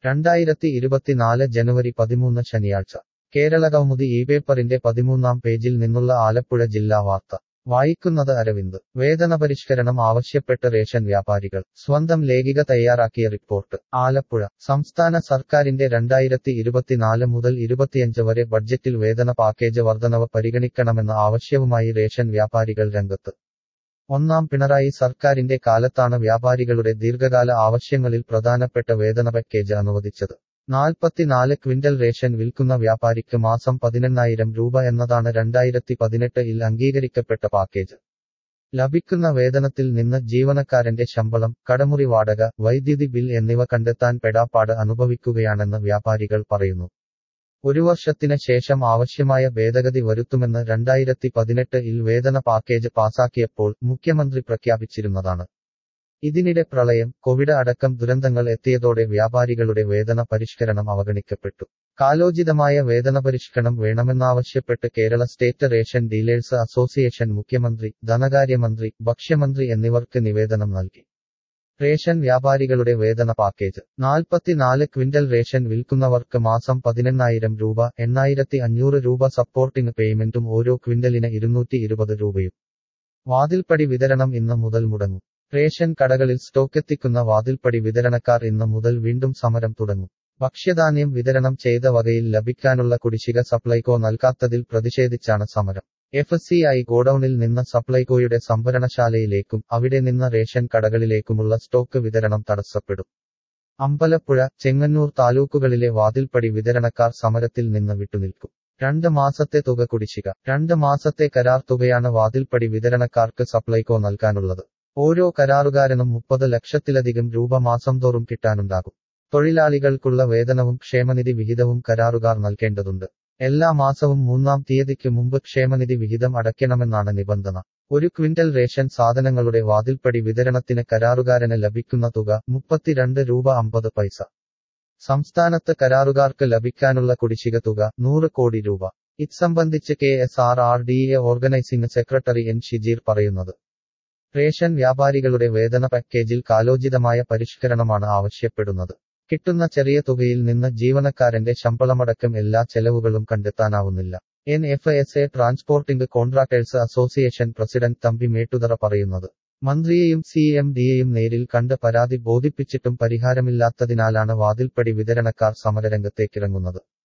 രണ്ടായിരത്തി ഇരുപത്തിനാല് ജനുവരി പതിമൂന്ന് ശനിയാഴ്ച കേരളകൗമുദി ഈ പേപ്പറിന്റെ പതിമൂന്നാം പേജിൽ നിന്നുള്ള ആലപ്പുഴ ജില്ലാ വാർത്ത വായിക്കുന്നത് അരവിന്ദ് വേതനപരിഷ്കരണം ആവശ്യപ്പെട്ട് റേഷൻ വ്യാപാരികൾ സ്വന്തം ലേഖിക തയ്യാറാക്കിയ റിപ്പോർട്ട് ആലപ്പുഴ സംസ്ഥാന സർക്കാരിന്റെ രണ്ടായിരത്തി ഇരുപത്തിനാല് മുതൽ ഇരുപത്തിയഞ്ച് വരെ ബഡ്ജറ്റിൽ വേതന പാക്കേജ് വർധനവ് പരിഗണിക്കണമെന്ന ആവശ്യവുമായി റേഷൻ വ്യാപാരികൾ രംഗത്ത് ഒന്നാം പിണറായി സർക്കാരിന്റെ കാലത്താണ് വ്യാപാരികളുടെ ദീർഘകാല ആവശ്യങ്ങളിൽ പ്രധാനപ്പെട്ട വേതന പാക്കേജ് അനുവദിച്ചത് നാൽപ്പത്തിനാല് ക്വിന്റൽ റേഷൻ വിൽക്കുന്ന വ്യാപാരിക്ക് മാസം പതിനെണ്ണായിരം രൂപ എന്നതാണ് രണ്ടായിരത്തി പതിനെട്ട് ഇൽ അംഗീകരിക്കപ്പെട്ട പാക്കേജ് ലഭിക്കുന്ന വേതനത്തിൽ നിന്ന് ജീവനക്കാരന്റെ ശമ്പളം കടമുറി വാടക വൈദ്യുതി ബിൽ എന്നിവ കണ്ടെത്താൻ പെടാപ്പാട് അനുഭവിക്കുകയാണെന്ന് വ്യാപാരികൾ പറയുന്നു ഒരു വർഷത്തിന് ശേഷം ആവശ്യമായ ഭേദഗതി വരുത്തുമെന്ന് രണ്ടായിരത്തി പതിനെട്ട് ഇൽ വേതന പാക്കേജ് പാസാക്കിയപ്പോൾ മുഖ്യമന്ത്രി പ്രഖ്യാപിച്ചിരുന്നതാണ് ഇതിനിടെ പ്രളയം കോവിഡ് അടക്കം ദുരന്തങ്ങൾ എത്തിയതോടെ വ്യാപാരികളുടെ വേതന പരിഷ്കരണം അവഗണിക്കപ്പെട്ടു കാലോചിതമായ വേതന പരിഷ്കരണം വേണമെന്നാവശ്യപ്പെട്ട് Kerala state ration dealers association മുഖ്യമന്ത്രി ധനകാര്യമന്ത്രി ഭക്ഷ്യമന്ത്രി എന്നിവർക്ക് നിവേദനം നൽകി റേഷൻ വ്യാപാരികളുടെ വേതന പാക്കേജ് നാൽപ്പത്തിനാല് ക്വിന്റൽ റേഷൻ വിൽക്കുന്നവർക്ക് മാസം പതിനെണ്ണായിരം രൂപ എണ്ണായിരത്തി അഞ്ഞൂറ് രൂപ സപ്പോർട്ടിംഗ് പേയ്മെന്റും ഓരോ ക്വിന്റലിന് ഇരുന്നൂറ്റി ഇരുപത് രൂപയും വാതിൽപ്പടി വിതരണം ഇന്ന് മുതൽ മുടങ്ങും റേഷൻ കടകളിൽ സ്റ്റോക്കെത്തിക്കുന്ന വാതിൽപ്പടി വിതരണക്കാർ ഇന്ന് മുതൽ വീണ്ടും സമരം തുടങ്ങും ഭക്ഷ്യധാന്യം വിതരണം ചെയ്ത വകയിൽ ലഭിക്കാനുള്ള കുടിശ്ശിക സപ്ലൈകോ നൽകാത്തതിൽ പ്രതിഷേധിച്ചാണ് സമരം എഫ് സി ഐ ഗോഡൌണിൽ നിന്ന് സപ്ലൈകോയുടെ സംഭരണശാലയിലേക്കും അവിടെ നിന്ന് റേഷൻ കടകളിലേക്കുമുള്ള സ്റ്റോക്ക് വിതരണം തടസ്സപ്പെടും അമ്പലപ്പുഴ ചെങ്ങന്നൂർ താലൂക്കുകളിലെ വാതിൽപ്പടി വിതരണക്കാർ സമരത്തിൽ നിന്ന് വിട്ടുനിൽക്കും രണ്ട് മാസത്തെ തുക കുടിശ്ശിക രണ്ട് മാസത്തെ കരാർ തുകയാണ് വാതിൽപ്പടി വിതരണക്കാർക്ക് സപ്ലൈകോ നൽകാനുള്ളത് ഓരോ കരാറുകാരനും മുപ്പത് ലക്ഷത്തിലധികം രൂപ മാസം തോറും കിട്ടാനുണ്ടാകും തൊഴിലാളികൾക്കുള്ള വേതനവും ക്ഷേമനിധി വിഹിതവും കരാറുകാർ നൽകേണ്ടതുണ്ട് എല്ലാ മാസവും മൂന്നാം തീയതിക്ക് മുമ്പ് ക്ഷേമനിധി വിഹിതം അടയ്ക്കണമെന്നാണ് നിബന്ധന ഒരു ക്വിന്റൽ റേഷൻ സാധനങ്ങളുടെ വാതിൽപ്പടി വിതരണത്തിന് കരാറുകാരന് ലഭിക്കുന്ന തുക മുപ്പത്തിരണ്ട് രൂപ അമ്പത് പൈസ സംസ്ഥാനത്ത് കരാറുകാർക്ക് ലഭിക്കാനുള്ള കുടിശ്ശിക തുക നൂറ് കോടി രൂപ ഇത് സംബന്ധിച്ച് K S R R D A organising secretary N Shijeer പറയുന്നത് റേഷൻ വ്യാപാരികളുടെ വേതന പാക്കേജിൽ കാലോചിതമായ പരിഷ്കരണമാണ് ആവശ്യപ്പെടുന്നത് കിട്ടുന്ന ചെറിയ തുകയിൽ നിന്ന് ജീവനക്കാരന്റെ ശമ്പളമടക്കം എല്ലാ ചെലവുകളും കണ്ടെത്താനാവുന്നില്ല N F S A transporting contractors association president Thampi Mettuthara പറയുന്നത് മന്ത്രിയെയും സി എം ഡിയെയും നേരിൽ കണ്ട് പരാതി ബോധിപ്പിച്ചിട്ടും പരിഹാരമില്ലാത്തതിനാലാണ് വാതിൽപ്പടി വിതരണക്കാർ സമരരംഗത്തേക്കിറങ്ങുന്നത്